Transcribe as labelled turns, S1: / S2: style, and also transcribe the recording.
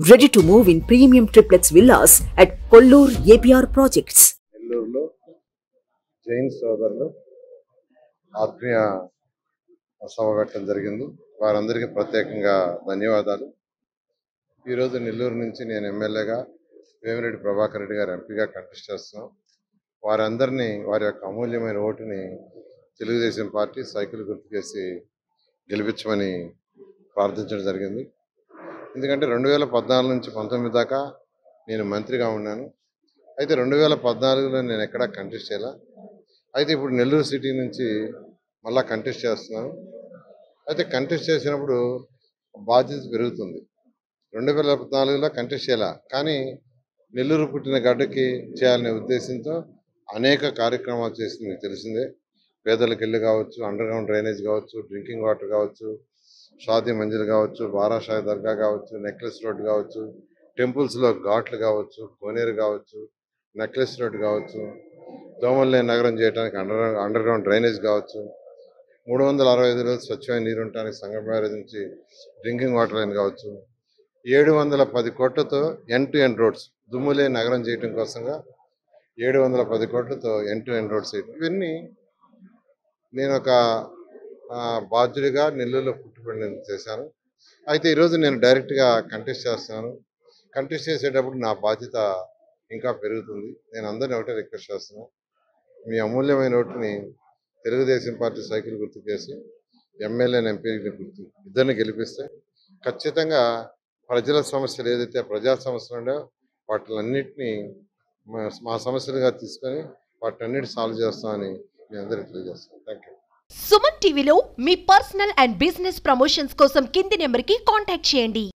S1: Ready to move in premium triplex villas at Kollur APR Projects.
S2: నెల్లూరులో జైన్ సోదరులు ఆత్మీయ సభ పెట్టడం జరిగింది వారందరికీ ప్రత్యేకంగా ధన్యవాదాలు ఈరోజు నెల్లూరు నుంచి నేను ఎమ్మెల్యేగా వేమిరెడ్డి ప్రభాకర్ రెడ్డి గారు ఎంపీగా కంటెస్ట్ చేస్తున్నాం వారందరినీ వారి యొక్క అమూల్యమైన ఓటుని తెలుగుదేశం పార్టీ సైకిల్ గుర్తుకేసి గెలిపించమని ప్రార్థించడం జరిగింది ఎందుకంటే రెండు వేల పద్నాలుగు నుంచి పంతొమ్మిది దాకా నేను మంత్రిగా ఉన్నాను అయితే రెండు వేల పద్నాలుగులో నేను ఎక్కడా కంటెస్ట్ చేయాల అయితే ఇప్పుడు నెల్లూరు సిటీ నుంచి మళ్ళా కంటెస్ట్ చేస్తున్నాను అయితే కంటెస్ట్ చేసినప్పుడు బాధ్యత పెరుగుతుంది రెండు వేల పద్నాలుగులో కంటెస్ట్ చేయాల కానీ నెల్లూరు పుట్టిన గడ్డకి చేయాలనే ఉద్దేశంతో అనేక కార్యక్రమాలు చేసింది మీకు తెలిసిందే పేదలకు ఇల్లు కావచ్చు అండర్ గ్రౌండ్ డ్రైనేజ్ కావచ్చు డ్రింకింగ్ వాటర్ కావచ్చు షాదీ మంజిల్ కావచ్చు బారాషాయి దర్గా కావచ్చు నెక్లెస్ రోడ్ కావచ్చు టెంపుల్స్లో ఘాట్లు కావచ్చు కోనేరు కావచ్చు నెక్లెస్ రోడ్ కావచ్చు దోమల్ని నగరం చేయడానికి అండర్ అండర్ గ్రౌండ్ డ్రైనేజ్ కావచ్చు మూడు వందల అరవై ఐదు రోజులు స్వచ్ఛమైన నీరు ఉండటానికి సంగం బ్యారేజ్ నుంచి డ్రింకింగ్ వాటర్ లైన్ కావచ్చు ఏడు వందల పది కోట్లతో ఎన్ టు ఎన్ రోడ్స్ దుమ్ములే నగరం చేయడం కోసంగా ఏడు వందల పది కోట్లతో ఎన్ టు ఎన్ రోడ్స్ వేయటం. ఇవన్నీ నేను ఒక ఆ, బాధ్యుడిగా నెల్లూరులో పుట్టుబడి చేశాను అయితే ఈరోజు నేను డైరెక్ట్గా కంటెస్ట్ చేస్తున్నాను కంటెస్ట్ చేసేటప్పుడు నా బాధ్యత ఇంకా పెరుగుతుంది నేను అందరిని ఒకటే రిక్వెస్ట్ చేస్తున్నాను మీ అమూల్యమైన ఓటుని తెలుగుదేశం పార్టీ సైకిల్ గుర్తుకేసి ఎమ్మెల్యే ఎంపీని గుర్తు ఇద్దరిని గెలిపిస్తే ఖచ్చితంగా ప్రజల సమస్యలు ఏదైతే ప్రజా సమస్యలు ఉండో వాటిలన్నింటినీ మా- మా సమస్యలుగా తీసుకొని వాటినన్నిటి సాల్వ్ చేస్తామని మీ అందరికీ తెలియజేస్తాను థ్యాంక్ యూ
S3: సుమన్ టీవీలో మీ పర్సనల్ అండ్ బిజినెస్ ప్రమోషన్స్ కోసం కింది నెంబర్కి కాంటాక్ట్ చేయండి